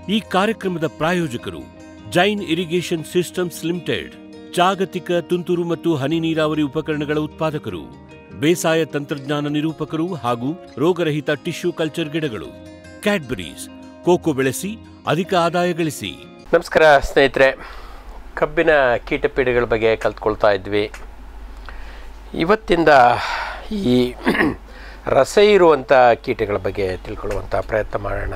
ಈ ಕಾರ್ಯಕ್ರಮದ ಪ್ರಾಯೋಜಕರು ಜೈನ್ ಇರಿಗೇಷನ್ ಸಿಸ್ಟಮ್ಸ್ ಲಿಮಿಟೆಡ್ ಜಾಗತಿಕ ತುಂತುರು ಮತ್ತು ಹನಿ ನೀರಾವರಿ ಉಪಕರಣಗಳ ಉತ್ಪಾದಕರು ಬೇಸಾಯ ತಂತ್ರಜ್ಞಾನ ನಿರೂಪಕರು ಹಾಗೂ ರೋಗರಹಿತ ಟಿಶ್ಯೂ ಕಲ್ಚರ್ ಗಿಡಗಳು ಕ್ಯಾಡ್ಬರೀಸ್ ಕೋಕೋ ಬೆಳೆಸಿ ಅಧಿಕ ಆದಾಯ ಗಳಿಸಿ ನಮಸ್ಕಾರ ಸ್ನೇಹಿತರೆ ಕಬ್ಬಿನ ಕೀಟಪೀಡೆಗಳ ಬಗ್ಗೆ ಕಲ್ತ್ಕೊಳ್ತಾ ಇದ್ವಿ ಇವತ್ತಿಂದ ಈ ರಸ ಇರುವಂಥ ಕೀಟಗಳ ಬಗ್ಗೆ ತಿಳ್ಕೊಳ್ಳುವಂಥ ಪ್ರಯತ್ನ ಮಾಡೋಣ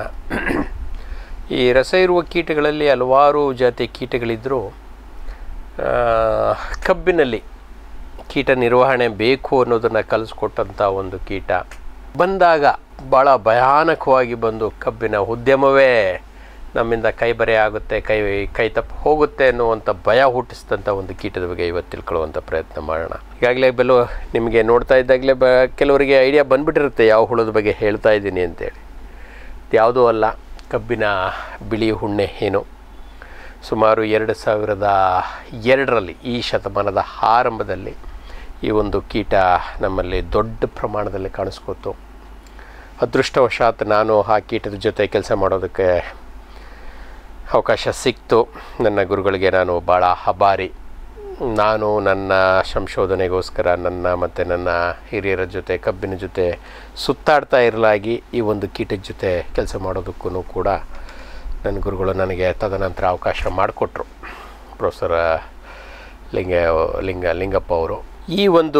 ಈ ರಸ ಇರುವ ಕೀಟಗಳಲ್ಲಿ ಹಲವಾರು ಜಾತಿ ಕೀಟಗಳಿದ್ದರೂ ಆ, ಕಬ್ಬಿನಲ್ಲಿ ಕೀಟ ನಿರ್ವಹಣೆ ಬೇಕು ಅನ್ನೋದನ್ನು ಕಲಿಸ್ಕೊಟ್ಟಂಥ ಒಂದು ಕೀಟ ಬಂದಾಗ ಭಾಳ ಭಯಾನಕವಾಗಿ ಬಂದು ಕಬ್ಬಿನ ಉದ್ಯಮವೇ ನಮ್ಮಿಂದ ಕೈ ಬರೆ ಆಗುತ್ತೆ ಕೈ ಕೈ ತಪ್ಪು ಹೋಗುತ್ತೆ ಅನ್ನುವಂಥ ಭಯ ಹುಟ್ಟಿಸಿದಂಥ ಒಂದು ಕೀಟದ ಬಗ್ಗೆ ಇವತ್ತು ತಿಳ್ಕೊಳ್ಳುವಂಥ ಪ್ರಯತ್ನ ಮಾಡೋಣ ಈಗಾಗಲೇ ಬೆಲು ನಿಮಗೆ ನೋಡ್ತಾ ಇದ್ದಾಗಲೇ ಬ ಕೆಲವರಿಗೆ ಐಡಿಯಾ ಬಂದ್ಬಿಟ್ಟಿರುತ್ತೆ ಯಾವ ಹುಳದ ಬಗ್ಗೆ ಹೇಳ್ತಾ ಇದ್ದೀನಿ ಅಂತೇಳಿ ಯಾವುದೂ ಅಲ್ಲ ಕಬ್ಬಿನ ಬಿಳಿ ಹುಣ್ಣೆ ಏನು ಸುಮಾರು ಎರಡು ಸಾವಿರದ ಎರಡರಲ್ಲಿ ಈ ಶತಮಾನದ ಆರಂಭದಲ್ಲಿ ಈ ಒಂದು ಕೀಟ ನಮ್ಮಲ್ಲಿ ದೊಡ್ಡ ಪ್ರಮಾಣದಲ್ಲಿ ಕಾಣಿಸ್ಕೋತು ಅದೃಷ್ಟವಶಾತ್ ನಾನು ಆ ಕೀಟದ ಜೊತೆ ಕೆಲಸ ಮಾಡೋದಕ್ಕೆ ಅವಕಾಶ ಸಿಕ್ತು ನನ್ನ ಗುರುಗಳಿಗೆ ನಾನು ಭಾಳ ಹಬಾರಿ ನಾನು ನನ್ನ ಸಂಶೋಧನೆಗೋಸ್ಕರ ನನ್ನ ಮತ್ತು ನನ್ನ ಹಿರಿಯರ ಜೊತೆ ಕಬ್ಬಿನ ಜೊತೆ ಸುತ್ತಾಡ್ತಾ ಇರಲಾಗಿ ಈ ಒಂದು ಕೀಟದ ಜೊತೆ ಕೆಲಸ ಮಾಡೋದಕ್ಕೂ ಕೂಡ ನನ್ನ ಗುರುಗಳು ನನಗೆ ತದನಂತರ ಅವಕಾಶ ಮಾಡಿಕೊಟ್ರು ಪ್ರೊಫೆಸರ್ ಲಿಂಗ ಲಿಂಗ ಲಿಂಗಪ್ಪ ಅವರು ಈ ಒಂದು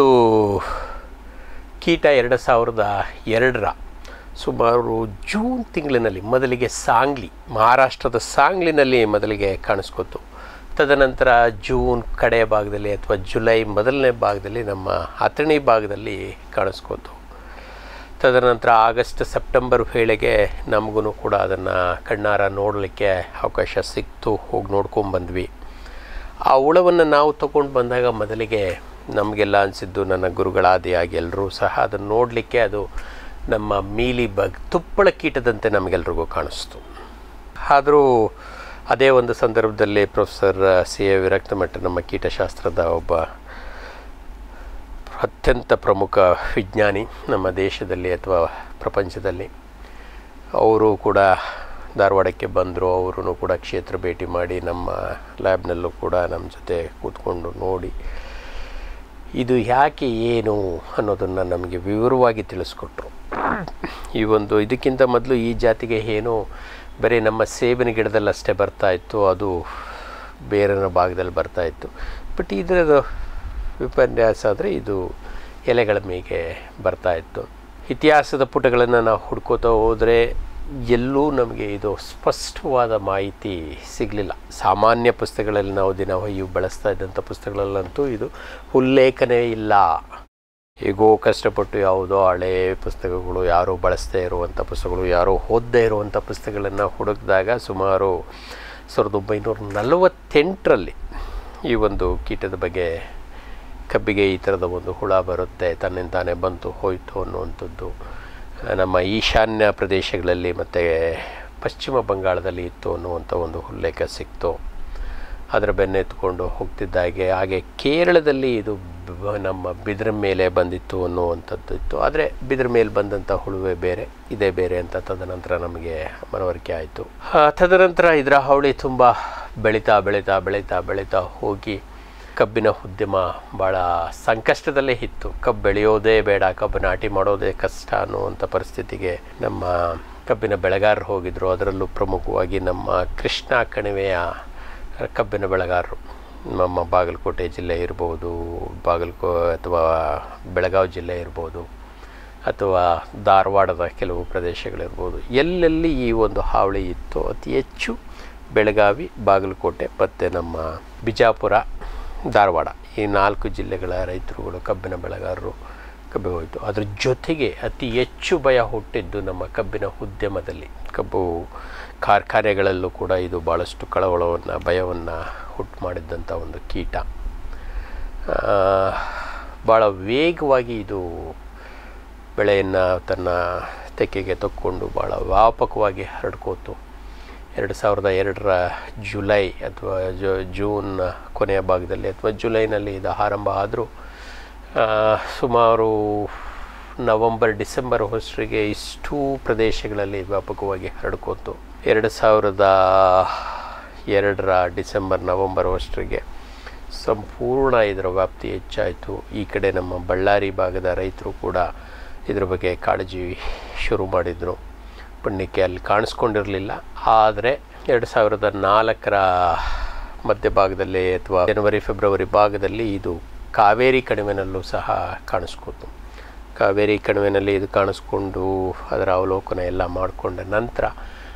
ಕೀಟ ಎರಡು ಸಾವಿರದ ಎರಡರ ಸುಮಾರು ಜೂನ್ ತಿಂಗಳಿನಲ್ಲಿ ಮೊದಲಿಗೆ ಸಾಂಗ್ಲಿ ಮಹಾರಾಷ್ಟ್ರದ ಸಾಂಗ್ಲಿನಲ್ಲಿ ಮೊದಲಿಗೆ ಕಾಣಿಸ್ಕೊತು ತದನಂತರ ಜೂನ್ ಕಡೆಯ ಭಾಗದಲ್ಲಿ ಅಥವಾ ಜುಲೈ ಮೊದಲನೇ ಭಾಗದಲ್ಲಿ ನಮ್ಮ ಅಥಣಿ ಭಾಗದಲ್ಲಿ ಕಾಣಿಸ್ಕೋತು ತದನಂತರ ಆಗಸ್ಟ್ ಸೆಪ್ಟೆಂಬರ್ ವೇಳೆಗೆ ನಮಗೂ ಕೂಡ ಅದನ್ನು ಕಣ್ಣಾರ ನೋಡಲಿಕ್ಕೆ ಅವಕಾಶ ಸಿಕ್ತು ಹೋಗಿ ನೋಡ್ಕೊಂಬಂದ್ವಿ ಆ ಹುಳವನ್ನು ನಾವು ತಗೊಂಡು ಬಂದಾಗ ಮೊದಲಿಗೆ ನಮಗೆಲ್ಲ ಅನಿಸಿದ್ದು ನನ್ನ ಗುರುಗಳಾದಿಯಾಗಿ ಎಲ್ಲರೂ ಸಹ ಅದನ್ನು ನೋಡಲಿಕ್ಕೆ ಅದು ನಮ್ಮ ಮೀಲಿ ಬಗ್ ತುಪ್ಪಳ ಕೀಟದಂತೆ ನಮಗೆಲ್ರಿಗೂ ಕಾಣಿಸ್ತು ಆದರೂ ಅದೇ ಒಂದು ಸಂದರ್ಭದಲ್ಲಿ ಪ್ರೊಫೆಸರ್ ಸಿ ಎ ವಿರಕ್ತಮಠ ನಮ್ಮ ಕೀಟಶಾಸ್ತ್ರದ ಒಬ್ಬ ಅತ್ಯಂತ ಪ್ರಮುಖ ವಿಜ್ಞಾನಿ ನಮ್ಮ ದೇಶದಲ್ಲಿ ಅಥವಾ ಪ್ರಪಂಚದಲ್ಲಿ ಅವರು ಕೂಡ ಧಾರವಾಡಕ್ಕೆ ಬಂದರು ಅವರು ಕೂಡ ಕ್ಷೇತ್ರ ಭೇಟಿ ಮಾಡಿ ನಮ್ಮ ಲ್ಯಾಬ್ನಲ್ಲೂ ಕೂಡ ನಮ್ಮ ಜೊತೆ ಕೂತ್ಕೊಂಡು ನೋಡಿ ಇದು ಯಾಕೆ ಏನು ಅನ್ನೋದನ್ನು ನಮಗೆ ವಿವರವಾಗಿ ತಿಳಿಸ್ಕೊಟ್ರು ಈ ಒಂದು ಇದಕ್ಕಿಂತ ಮೊದಲು ಈ ಜಾತಿಗೆ ಏನು ಬರೀ ನಮ್ಮ ಸೇಬಿನ ಗಿಡದಲ್ಲಿ ಅಷ್ಟೇ ಬರ್ತಾ ಇತ್ತು ಅದು ಬೇರೆನ ಭಾಗದಲ್ಲಿ ಬರ್ತಾ ಇತ್ತು ಬಟ್ ಇದರ ವಿಪನ್ಯಾಸ ಆದರೆ ಇದು ಎಲೆಗಳ ಮೇಗೆ ಬರ್ತಾ ಇತ್ತು ಇತಿಹಾಸದ ಪುಟಗಳನ್ನು ನಾವು ಹುಡ್ಕೋತಾ ಹೋದರೆ ಎಲ್ಲೂ ನಮಗೆ ಇದು ಸ್ಪಷ್ಟವಾದ ಮಾಹಿತಿ ಸಿಗಲಿಲ್ಲ ಸಾಮಾನ್ಯ ಪುಸ್ತಕಗಳಲ್ಲಿ ನಾವು ದಿನ ಹೊಯ್ಯು ಬಳಸ್ತಾ ಇದ್ದಂಥ ಪುಸ್ತಕಗಳಲ್ಲಂತೂ ಇದು ಉಲ್ಲೇಖನೇ ಇಲ್ಲ ಹೇಗೋ ಕಷ್ಟಪಟ್ಟು ಯಾವುದೋ ಹಳೆ ಪುಸ್ತಕಗಳು ಯಾರೂ ಬಳಸದೇ ಇರುವಂಥ ಪುಸ್ತಕಗಳು ಯಾರೋ ಓದದೇ ಇರುವಂಥ ಪುಸ್ತಕಗಳನ್ನು ಹುಡುಕಿದಾಗ ಸುಮಾರು ಸಾವಿರದ ಒಂಬೈನೂರ ನಲವತ್ತೆಂಟರಲ್ಲಿ ಈ ಒಂದು ಕೀಟದ ಬಗ್ಗೆ ಕಬ್ಬಿಗೆ ಈ ಥರದ ಒಂದು ಹುಳ ಬರುತ್ತೆ ತನ್ನಿಂತಾನೇ ಬಂತು ಹೋಯಿತು ಅನ್ನುವಂಥದ್ದು ನಮ್ಮ ಈಶಾನ್ಯ ಪ್ರದೇಶಗಳಲ್ಲಿ ಮತ್ತು ಪಶ್ಚಿಮ ಬಂಗಾಳದಲ್ಲಿ ಇತ್ತು ಅನ್ನುವಂಥ ಒಂದು ಉಲ್ಲೇಖ ಸಿಕ್ತು ಅದರ ಬೆನ್ನೆತ್ಕೊಂಡು ಹೋಗ್ತಿದ್ದಾಗೆ ಹಾಗೆ ಕೇರಳದಲ್ಲಿ ಇದು ಬ- ನಮ್ಮ ಬಿದಿರ ಮೇಲೆ ಬಂದಿತ್ತು ಅನ್ನುವಂಥದ್ದು ಇತ್ತು ಆದರೆ ಬಿದಿರ ಮೇಲೆ ಬಂದಂಥ ಹುಳುವೇ ಬೇರೆ ಇದೇ ಬೇರೆ ಅಂತ ತದನಂತರ ನಮಗೆ ಮನವರಿಕೆ ಆಯಿತು ತದನಂತರ ಇದರ ಹಾವಳಿ ತುಂಬ ಬೆಳೀತಾ ಬೆಳೀತಾ ಬೆಳೀತಾ ಬೆಳೀತಾ ಹೋಗಿ ಕಬ್ಬಿನ ಉದ್ಯಮ ಭಾಳ ಸಂಕಷ್ಟದಲ್ಲೇ ಇತ್ತು ಕಬ್ಬು ಬೆಳೆಯೋದೇ ಬೇಡ ಕಬ್ಬು ನಾಟಿ ಮಾಡೋದೇ ಕಷ್ಟ ಅನ್ನುವಂಥ ಪರಿಸ್ಥಿತಿಗೆ ನಮ್ಮ ಕಬ್ಬಿನ ಬೆಳೆಗಾರರು ಹೋಗಿದ್ರು ಅದರಲ್ಲೂ ಪ್ರಮುಖವಾಗಿ ನಮ್ಮ ಕೃಷ್ಣ ಕಣಿವೆಯ ಕಬ್ಬಿನ ಬೆಳೆಗಾರರು ನಮ್ಮ ಬಾಗಲಕೋಟೆ ಜಿಲ್ಲೆ ಇರ್ಬೋದು ಬಾಗಲಕೋ ಅಥವಾ ಬೆಳಗಾವಿ ಜಿಲ್ಲೆ ಇರ್ಬೋದು ಅಥವಾ ಧಾರವಾಡದ ಕೆಲವು ಪ್ರದೇಶಗಳಿರ್ಬೋದು ಎಲ್ಲೆಲ್ಲಿ ಈ ಒಂದು ಹಾವಳಿ ಇತ್ತು ಅತಿ ಹೆಚ್ಚು ಬೆಳಗಾವಿ ಬಾಗಲಕೋಟೆ ಮತ್ತು ನಮ್ಮ ಬಿಜಾಪುರ ಧಾರವಾಡ ಈ ನಾಲ್ಕು ಜಿಲ್ಲೆಗಳ ರೈತರುಗಳು ಕಬ್ಬಿನ ಬೆಳೆಗಾರರು ಕಬ್ಬು ಹೋಯಿತು ಅದ್ರ ಜೊತೆಗೆ ಅತಿ ಹೆಚ್ಚು ಭಯ ಹುಟ್ಟಿದ್ದು ನಮ್ಮ ಕಬ್ಬಿನ ಉದ್ಯಮದಲ್ಲಿ ಕಬ್ಬು ಕಾರ್ಖಾನೆಗಳಲ್ಲೂ ಕೂಡ ಇದು ಭಾಳಷ್ಟು ಕಳವಳವನ್ನು ಭಯವನ್ನು ಹುಟ್ಟು ಮಾಡಿದ್ದಂಥ ಒಂದು ಕೀಟ ಭಾಳ ವೇಗವಾಗಿ ಇದು ಬೆಳೆಯನ್ನು ತನ್ನ ತೆಕ್ಕೆಗೆ ತಕ್ಕೊಂಡು ಭಾಳ ವ್ಯಾಪಕವಾಗಿ ಹರಡ್ಕೋತು ಎರಡು ಸಾವಿರದ ಎರಡರ ಜುಲೈ ಅಥವಾ ಜು ಜೂನ್ ಕೊನೆಯ ಭಾಗದಲ್ಲಿ ಅಥವಾ ಜುಲೈನಲ್ಲಿ ಇದು ಆರಂಭ ಆದರೂ ಸುಮಾರು ನವಂಬರ್ ಡಿಸೆಂಬರ್ ಹೊಸರಿಗೆ ಇಷ್ಟೂ ಪ್ರದೇಶಗಳಲ್ಲಿ ವ್ಯಾಪಕವಾಗಿ ಹರಡ್ಕೋತು ಎರಡು ಸಾವಿರದ ಎರಡರ ಡಿಸೆಂಬರ್ ನವಂಬರ್ ಅಷ್ಟರಿಗೆ ಸಂಪೂರ್ಣ ಇದರ ವ್ಯಾಪ್ತಿ ಹೆಚ್ಚಾಯಿತು ಈ ಕಡೆ ನಮ್ಮ ಬಳ್ಳಾರಿ ಭಾಗದ ರೈತರು ಕೂಡ ಇದ್ರ ಬಗ್ಗೆ ಕಾಳಜಿ ಶುರು ಮಾಡಿದರು ಪುಣ್ಯಕ್ಕೆ ಅಲ್ಲಿ ಕಾಣಿಸ್ಕೊಂಡಿರಲಿಲ್ಲ ಆದರೆ ಎರಡು ಸಾವಿರದ ನಾಲ್ಕರ ಮಧ್ಯಭಾಗದಲ್ಲಿ ಅಥವಾ ಜನವರಿ ಫೆಬ್ರವರಿ ಭಾಗದಲ್ಲಿ ಇದು ಕಾವೇರಿ ಕಣಿವೆನಲ್ಲೂ ಸಹ ಕಾಣಿಸ್ಕೊತು ಕಾವೇರಿ ಕಣಿವೆನಲ್ಲಿ ಇದು ಕಾಣಿಸ್ಕೊಂಡು ಅದರ ಅವಲೋಕನ ಎಲ್ಲ ಮಾಡಿಕೊಂಡ ನಂತರ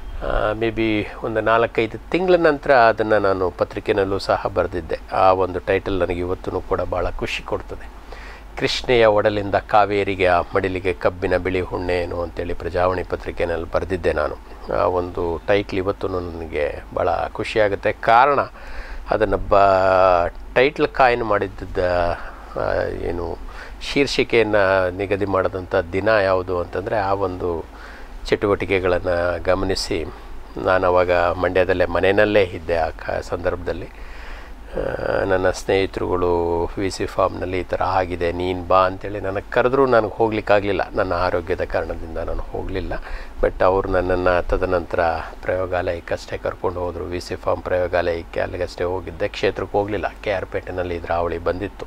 ಮೇ ಬಿ ಒಂದು ನಾಲ್ಕೈದು ತಿಂಗಳ ನಂತರ ಅದನ್ನು ನಾನು ಪತ್ರಿಕೆಯಲ್ಲೂ ಸಹ ಬರೆದಿದ್ದೆ ಆ ಒಂದು ಟೈಟಲ್ ನನಗೆ ಇವತ್ತೂ ಕೂಡ ಭಾಳ ಖುಷಿ ಕೊಡ್ತದೆ ಕೃಷ್ಣೆಯ ಒಡಲಿಂದ ಕಾವೇರಿಗೆ ಆ ಮಡಿಲಿಗೆ ಕಬ್ಬಿನ ಬಿಳಿ ಹುಣ್ಣೆ ಏನು ಅಂತೇಳಿ ಪ್ರಜಾವಾಣಿ ಪತ್ರಿಕೆಯಲ್ಲಿ ಬರೆದಿದ್ದೆ ನಾನು ಆ ಒಂದು ಟೈಟ್ಲ್ ಇವತ್ತು ನನಗೆ ಭಾಳ ಖುಷಿಯಾಗುತ್ತೆ ಕಾರಣ ಅದನ್ನು ಬ ಟೈಟ್ಲ್ ಕಾಯಿನ್ ಮಾಡಿದ್ದ ಆ, ಏನು ಶೀರ್ಷಿಕೆಯನ್ನು ನಿಗದಿ ಮಾಡಿದಂಥ ದಿನ ಯಾವುದು ಅಂತಂದರೆ ಆ ಒಂದು ಚಟುವಟಿಕೆಗಳನ್ನು ಗಮನಿಸಿ ನಾನು ಅವಾಗ ಮಂಡ್ಯದಲ್ಲೇ ಮನೆಯಲ್ಲೇ ಇದ್ದೆ ಆ ಕ ಸಂದರ್ಭದಲ್ಲಿ ಆ, ನನ್ನ ಸ್ನೇಹಿತರುಗಳು ವಿ ಸಿ ಫಾರ್ಮ್ನಲ್ಲಿ ಈ ಥರ ಆಗಿದೆ ನೀನು ಬಾ ಅಂತೇಳಿ ನನಗೆ ಕರೆದ್ರೂ ನನಗೆ ಹೋಗ್ಲಿಕ್ಕಾಗಲಿಲ್ಲ ನನ್ನ ಆರೋಗ್ಯದ ಕಾರಣದಿಂದ ನಾನು ಹೋಗಲಿಲ್ಲ ಬಟ್ ಅವರು ನನ್ನನ್ನು ತದನಂತರ ಪ್ರಯೋಗಾಲಯಕ್ಕಷ್ಟೇ ಕರ್ಕೊಂಡು ಹೋದರು ವಿ ಸಿ ಫಾರ್ಮ್ ಪ್ರಯೋಗಾಲಯಕ್ಕೆ ಅಲ್ಲಿಗಷ್ಟೇ ಹೋಗಿದ್ದೆ ಕ್ಷೇತ್ರಕ್ಕೆ ಹೋಗಲಿಲ್ಲ ಕೆ ಆರ್ ಪೇಟೆನಲ್ಲಿ ಇದ್ರ ಹಾವಳಿ ಬಂದಿತ್ತು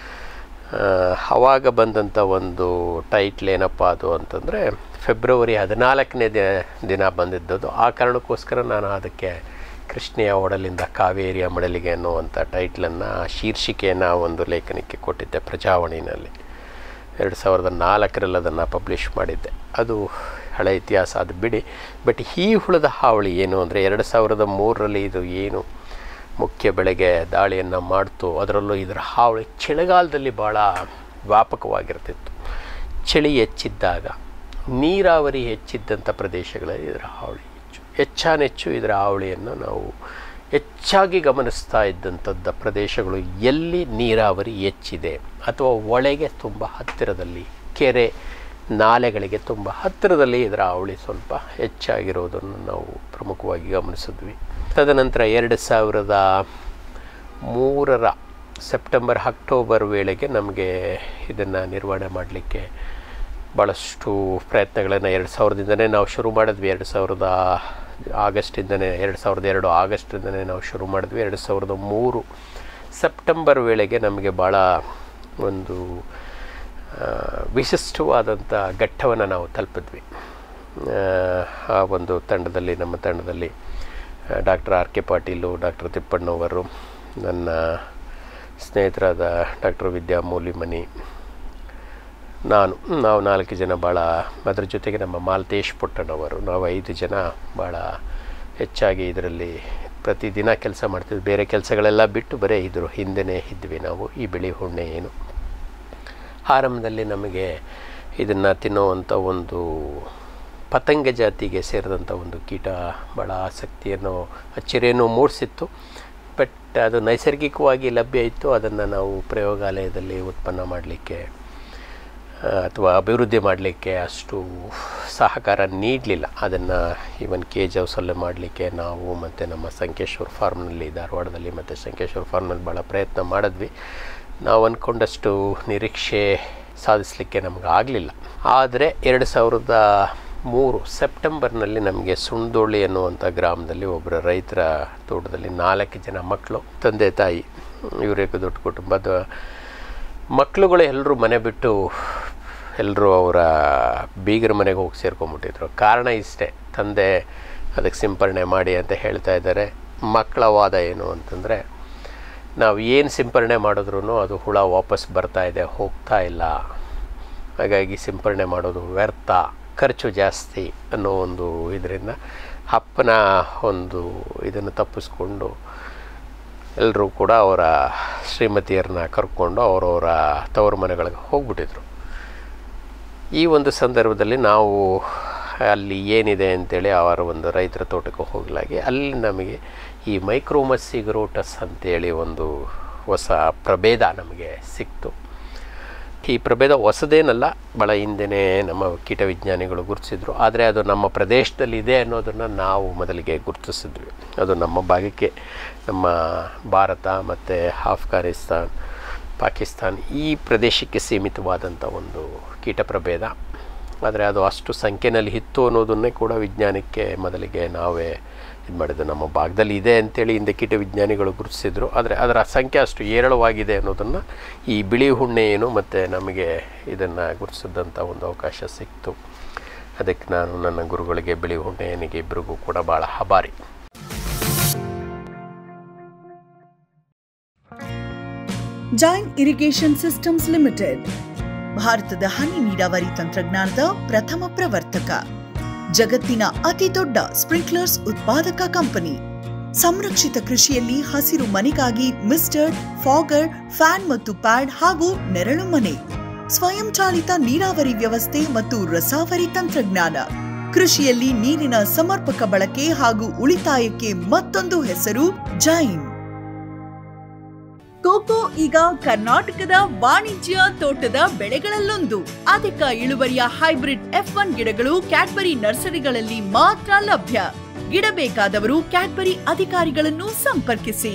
ಆ, ಆವಾಗ ಬಂದಂಥ ಒಂದು ಟೈಟ್ಲ್ ಏನಪ್ಪ ಅದು ಅಂತಂದರೆ ಫೆಬ್ರವರಿ ಹದಿನಾಲ್ಕನೇ ದಿನ ದಿನ ಬಂದಿದ್ದದು ಆ ಕಾರಣಕ್ಕೋಸ್ಕರ ನಾನು ಅದಕ್ಕೆ ಕೃಷ್ಣೆಯ ಒಡಲಿಂದ ಕಾವೇರಿಯ ಮಡಲಿಗೆ ಅನ್ನುವಂಥ ಟೈಟ್ಲನ್ನು ಶೀರ್ಷಿಕೆಯನ್ನು ಒಂದು ಲೇಖನಕ್ಕೆ ಕೊಟ್ಟಿದ್ದೆ ಪ್ರಜಾವಾಣಿನಲ್ಲಿ ಎರಡು ಸಾವಿರದ ನಾಲ್ಕರಲ್ಲಿ ಅದನ್ನು ಪಬ್ಲಿಷ್ ಮಾಡಿದ್ದೆ ಅದು ಹಳೆ ಇತಿಹಾಸ ಅದು ಬಿಡಿ ಬಟ್ ಈ ಹುಳದ ಹಾವಳಿ ಏನು ಅಂದರೆ ಎರಡು ಸಾವಿರದ ಮೂರರಲ್ಲಿ ಇದು ಏನು ಮುಖ್ಯ ಬೆಳೆಗೆ ದಾಳಿಯನ್ನು ಮಾಡ್ತು ಅದರಲ್ಲೂ ಇದರ ಹಾವಳಿ ಚಳಿಗಾಲದಲ್ಲಿ ಭಾಳ ವ್ಯಾಪಕವಾಗಿರ್ತಿತ್ತು ಚಳಿ ಹೆಚ್ಚಿದ್ದಾಗ ನೀರಾವರಿ ಹೆಚ್ಚಿದ್ದಂಥ ಪ್ರದೇಶಗಳಲ್ಲಿ ಇದರ ಹಾವಳಿ ಹೆಚ್ಚು ಹೆಚ್ಚಾನೆಚ್ಚು ಇದರ ಹಾವಳಿಯನ್ನು ನಾವು ಹೆಚ್ಚಾಗಿ ಗಮನಿಸ್ತಾ ಇದ್ದಂಥದ್ದು ಪ್ರದೇಶಗಳು ಎಲ್ಲಿ ನೀರಾವರಿ ಹೆಚ್ಚಿದೆ ಅಥವಾ ಒಳಗೆ ತುಂಬ ಹತ್ತಿರದಲ್ಲಿ ಕೆರೆ ನಾಲೆಗಳಿಗೆ ತುಂಬ ಹತ್ತಿರದಲ್ಲಿ ಇದರ ಹಾವಳಿ ಸ್ವಲ್ಪ ಹೆಚ್ಚಾಗಿರೋದನ್ನು ನಾವು ಪ್ರಮುಖವಾಗಿ ಗಮನಿಸಿದ್ವಿ ತದನಂತರ ಎರಡು ಸಾವಿರದ ಮೂರರ ಸೆಪ್ಟೆಂಬರ್ ಅಕ್ಟೋಬರ್ ವೇಳೆಗೆ ನಮಗೆ ಇದನ್ನು ನಿರ್ವಹಣೆ ಮಾಡಲಿಕ್ಕೆ ಭಾಳಷ್ಟು ಪ್ರಯತ್ನಗಳನ್ನು ಎರಡು ಸಾವಿರದಿಂದನೇ ನಾವು ಶುರು ಮಾಡಿದ್ವಿ ಎರಡು ಸಾವಿರದ ಆಗಸ್ಟಿಂದನೇ ಎರಡು ಸಾವಿರದ ಎರಡು ಆಗಸ್ಟಿಂದನೇ ನಾವು ಶುರು ಮಾಡಿದ್ವಿ ಎರಡು ಸಾವಿರದ ಮೂರು ಸೆಪ್ಟೆಂಬರ್ ವೇಳೆಗೆ ನಮಗೆ ಭಾಳ ಒಂದು ಆ, ವಿಶಿಷ್ಟವಾದಂಥ ಘಟ್ಟವನ್ನು ನಾವು ತಲುಪಿದ್ವಿ ಆ, ಆ ಒಂದು ತಂಡದಲ್ಲಿ ನಮ್ಮ ತಂಡದಲ್ಲಿ doctor R K Patil doctor ತಿಪ್ಪಣ್ಣವರು ನನ್ನ ಸ್ನೇಹಿತರಾದ ಡಾಕ್ಟರ್ ವಿದ್ಯಾ ಮೂಲಿಮನಿ ನಾನು ನಾವು ನಾಲ್ಕು ಜನ ಭಾಳ ಅದರ ಜೊತೆಗೆ ನಮ್ಮ ಮಾಲ್ತೇಶ್ ಪುಟ್ಟಣ್ಣವರು ನಾವು ಐದು ಜನ ಭಾಳ ಹೆಚ್ಚಾಗಿ ಇದರಲ್ಲಿ ಪ್ರತಿದಿನ ಕೆಲಸ ಮಾಡ್ತಿದ್ವಿ ಬೇರೆ ಕೆಲಸಗಳೆಲ್ಲ ಬಿಟ್ಟು ಬರೀ ಇದ್ರು ಹಿಂದೆನೇ ಇದ್ವಿ ನಾವು ಈ ಬಿಳಿ ಹುಣ್ಣೆ ಏನು ಆರಂಭದಲ್ಲಿ ನಮಗೆ ಇದನ್ನು ತಿನ್ನುವಂಥ ಒಂದು ಪತಂಗ ಜಾತಿಗೆ ಸೇರಿದಂಥ ಒಂದು ಕೀಟ ಭಾಳ ಆಸಕ್ತಿಯನ್ನು ಅಚ್ಚರಿಯನ್ನು ಮೂಡಿಸಿತ್ತು ಬಟ್ ಅದು ನೈಸರ್ಗಿಕವಾಗಿ ಲಭ್ಯ ಇತ್ತು ಅದನ್ನು ನಾವು ಪ್ರಯೋಗಾಲಯದಲ್ಲಿ ಉತ್ಪನ್ನ ಮಾಡಲಿಕ್ಕೆ ಅಥವಾ ಅಭಿವೃದ್ಧಿ ಮಾಡಲಿಕ್ಕೆ ಅಷ್ಟು ಸಹಕಾರ ನೀಡಲಿಲ್ಲ ಅದನ್ನು ಈವನ್ ಕೆ ಜಿ ಹೌಸಲ್ಲೇ ಮಾಡಲಿಕ್ಕೆ ನಾವು ಮತ್ತು ನಮ್ಮ ಸಂಕೇಶ್ವರ ಫಾರ್ಮ್ನಲ್ಲಿ ಧಾರವಾಡದಲ್ಲಿ ಮತ್ತು ಸಂಕೇಶ್ವರ ಫಾರ್ಮ್ನಲ್ಲಿ ಭಾಳ ಪ್ರಯತ್ನ ಮಾಡಿದ್ವಿ ನಾವು ಅಂದ್ಕೊಂಡಷ್ಟು ನಿರೀಕ್ಷೆ ಸಾಧಿಸಲಿಕ್ಕೆ ನಮಗೆ ಆಗಲಿಲ್ಲ ಆದರೆ ಎರಡು ಸಾವಿರದ ಮೂರು ಸೆಪ್ಟೆಂಬರ್ನಲ್ಲಿ ನಮಗೆ ಸುಣ್ದೋಳಿ ಅನ್ನುವಂಥ ಗ್ರಾಮದಲ್ಲಿ ಒಬ್ಬರ ರೈತರ ತೋಟದಲ್ಲಿ ನಾಲ್ಕು ಜನ ಮಕ್ಕಳು ತಂದೆ ತಾಯಿ ಇವರಿಗೆ ದೊಡ್ಡ ಕುಟುಂಬದ ಮಕ್ಕಳುಗಳು ಎಲ್ಲರೂ ಮನೆ ಬಿಟ್ಟು ಎಲ್ಲರೂ ಅವರ ಬೀಗರ ಮನೆಗೆ ಹೋಗಿ ಸೇರ್ಕೊಂಡ್ಬಿಟ್ಟಿದ್ರು ಕಾರಣ ಇಷ್ಟೇ ತಂದೆ ಅದಕ್ಕೆ ಸಿಂಪರಣೆ ಮಾಡಿ ಅಂತ ಹೇಳ್ತಾ ಇದ್ದಾರೆ ಮಕ್ಕಳ ವಾದ ಏನು ಅಂತಂದರೆ ನಾವು ಏನು ಸಿಂಪರಣೆ ಮಾಡಿದ್ರೂ ಅದು ಹುಳ ವಾಪಸ್ ಬರ್ತಾ ಇದೆ ಹೋಗ್ತಾ ಇಲ್ಲ ಹಾಗಾಗಿ ಸಿಂಪರಣೆ ಮಾಡೋದು ವ್ಯರ್ಥ ಖರ್ಚು ಜಾಸ್ತಿ ಅನ್ನೋ ಒಂದು ಇದರಿಂದ ಅಪ್ಪನ ಒಂದು ಇದನ್ನು ತಪ್ಪಿಸ್ಕೊಂಡು ಎಲ್ಲರೂ ಕೂಡ ಅವರ ಶ್ರೀಮತಿಯರನ್ನ ಕರ್ಕೊಂಡು ಅವರವರ ತವರು ಮನೆಗಳಿಗೆ ಹೋಗ್ಬಿಟ್ಟಿದ್ರು ಈ ಒಂದು ಸಂದರ್ಭದಲ್ಲಿ ನಾವು ಅಲ್ಲಿ ಏನಿದೆ ಅಂತೇಳಿ ಅವರ ಒಂದು ರೈತರ ತೋಟಕ್ಕೆ ಹೋಗಲಾಗಿ ಅಲ್ಲಿ ನಮಗೆ ಈ ಮೈಕ್ರೋಮಸ್ಸಿಗ್ರೋಟಸ್ ಅಂತೇಳಿ ಒಂದು ಹೊಸ ಪ್ರಭೇದ ನಮಗೆ ಸಿಕ್ತು ಈ ಪ್ರಭೇದ ಹೊಸದೇನಲ್ಲ ಭಾಳ ಹಿಂದೆಯೇ ನಮ್ಮ ಕೀಟ ವಿಜ್ಞಾನಿಗಳು ಗುರುತಿಸಿದ್ರು ಆದರೆ ಅದು ನಮ್ಮ ಪ್ರದೇಶದಲ್ಲಿ ಇದೆ ಅನ್ನೋದನ್ನು ನಾವು ಮೊದಲಿಗೆ ಗುರುತಿಸಿದ್ವಿ ಅದು ನಮ್ಮ ಭಾಗಕ್ಕೆ ನಮ್ಮ ಭಾರತ ಮತ್ತು ಆಫ್ಘಾನಿಸ್ತಾನ್ ಪಾಕಿಸ್ತಾನ್ ಈ ಪ್ರದೇಶಕ್ಕೆ ಸೀಮಿತವಾದಂಥ ಒಂದು ಕೀಟ ಪ್ರಭೇದ ಆದರೆ ಅದು ಅಷ್ಟು ಸಂಖ್ಯೆನಲ್ಲಿ ಇತ್ತು ಅನ್ನೋದನ್ನೇ ಕೂಡ ವಿಜ್ಞಾನಕ್ಕೆ ಮೊದಲಿಗೆ ನಾವೇ ಇದು ಮಾಡಿದ್ದು ನಮ್ಮ ಭಾಗದಲ್ಲಿ ಇದೆ ಅಂತೇಳಿ ಹಿಂದೆ ಕೀಟ ವಿಜ್ಞಾನಿಗಳು ಗುರುತಿಸಿದ್ರು ಆದರೆ ಅದರ ಸಂಖ್ಯೆ ಅಷ್ಟು ಏರಳವಾಗಿದೆ ಅನ್ನೋದನ್ನು ಈ ಬಿಳಿ ಹುಣ್ಣೆ ಏನು ಮತ್ತು ನಮಗೆ ಇದನ್ನು ಗುರುತಿಸಿದಂಥ ಒಂದು ಅವಕಾಶ ಸಿಕ್ತು ಅದಕ್ಕೆ ನಾನು ನನ್ನ ಗುರುಗಳಿಗೆ ಬಿಳಿ ಹುಣ್ಣೆಯನಿಗೆ ಇಬ್ಬರಿಗೂ ಕೂಡ ಭಾಳ ಹಬಾರಿ ಜೈನ್ ಇರಿಗೇಷನ್ ಸಿಸ್ಟಮ್ಸ್ ಲಿಮಿಟೆಡ್ ಭಾರತದ ಹನಿ ನೀರಾವರಿ ತಂತ್ರಜ್ಞಾನದ ಪ್ರಥಮ ಪ್ರವರ್ತಕ ಜಗತ್ತಿನ ಅತಿ ದೊಡ್ಡ ಸ್ಪ್ರಿಂಕ್ಲರ್ಸ್ ಉತ್ಪಾದಕ ಕಂಪನಿ ಸಂರಕ್ಷಿತ ಕೃಷಿಯಲ್ಲಿ ಹಸಿರು ಮನೆಗಾಗಿ ಮಿಸ್ಟರ್ ಫಾಗರ್ ಫ್ಯಾನ್ ಮತ್ತು ಪ್ಯಾಡ್ ಹಾಗೂ ನೆರಳು ಮನೆ ಸ್ವಯಂಚಾಲಿತ ನೀರಾವರಿ ವ್ಯವಸ್ಥೆ ಮತ್ತು ರಸಾವರಿ ತಂತ್ರಜ್ಞಾನ ಕೃಷಿಯಲ್ಲಿ ನೀರಿನ ಸಮರ್ಪಕ ಬಳಕೆ ಹಾಗೂ ಉಳಿತಾಯಕ್ಕೆ ಮತ್ತೊಂದು ಹೆಸರು ಜೈನ್ ಕೋಕೋ ಈಗ ಕರ್ನಾಟಕದ ವಾಣಿಜ್ಯ ತೋಟದ ಬೆಳೆಗಳಲ್ಲೊಂದು ಅಧಿಕ ಇಳುವರಿಯ ಹೈಬ್ರಿಡ್ ಎಫ್ ಒನ್ ಗಿಡಗಳು ಕ್ಯಾಡ್ಬರಿ ನರ್ಸರಿಗಳಲ್ಲಿ ಮಾತ್ರ ಲಭ್ಯ ಗಿಡ ಬೇಕಾದವರು ಕ್ಯಾಡ್ಬರಿ ಅಧಿಕಾರಿಗಳನ್ನು ಸಂಪರ್ಕಿಸಿ